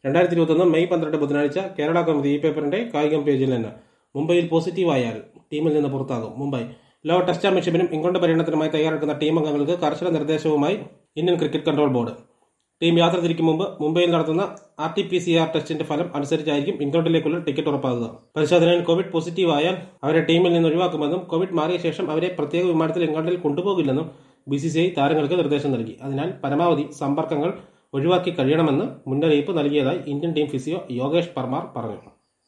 രണ്ടായിരത്തി ഇരുപത്തൊന്ന് മെയ് പന്ത്രണ്ട് ബുധനാഴ്ച കേരള കൗമുദി ഈ പേപ്പറിന്റെ കായികം പേജിൽ നിന്ന് മുംബൈയിൽ പോസിറ്റീവായാൽ ടീമിൽ നിന്ന് പുറത്താകും മുംബൈ ലോക ടെസ്റ്റ് ചാമ്പ്യൻഷിപ്പിനും ഇംഗ്ലണ്ട് പര്യടനത്തിനുമായി തയ്യാറെടുക്കുന്ന ടീം അംഗങ്ങൾക്ക് കർശന നിർദ്ദേശവുമായി Indian cricket control board team യാത്ര തിരിക്കും മുമ്പ് മുംബൈയിൽ നടത്തുന്ന R T P C R ടെസ്റ്റിന്റെ ഫലം അനുസരിച്ചായിരിക്കും ഇംഗ്ലണ്ടിലേക്കുള്ള ടിക്കറ്റ് ഉറപ്പാക്കുക പരിശോധനയിൽ കോവിഡ് പോസിറ്റീവ് ആയാൽ അവരെ ടീമിൽ നിന്ന് ഒഴിവാക്കുമെന്നും കോവിഡ് മാറിയ ശേഷം അവരെ പ്രത്യേക വിമാനത്തിൽ ഇംഗ്ലണ്ടിൽ കൊണ്ടുപോകില്ലെന്നും ബി സി സി ഐ താരങ്ങൾക്ക് നിർദ്ദേശം നൽകി അതിനാൽ പരമാവധി സമ്പർക്കങ്ങൾ ഒഴിവാക്കി കഴിയണമെന്ന് മുന്നറിയിപ്പ് നൽകിയതായി Indian team physio Yogesh Parmar പറഞ്ഞു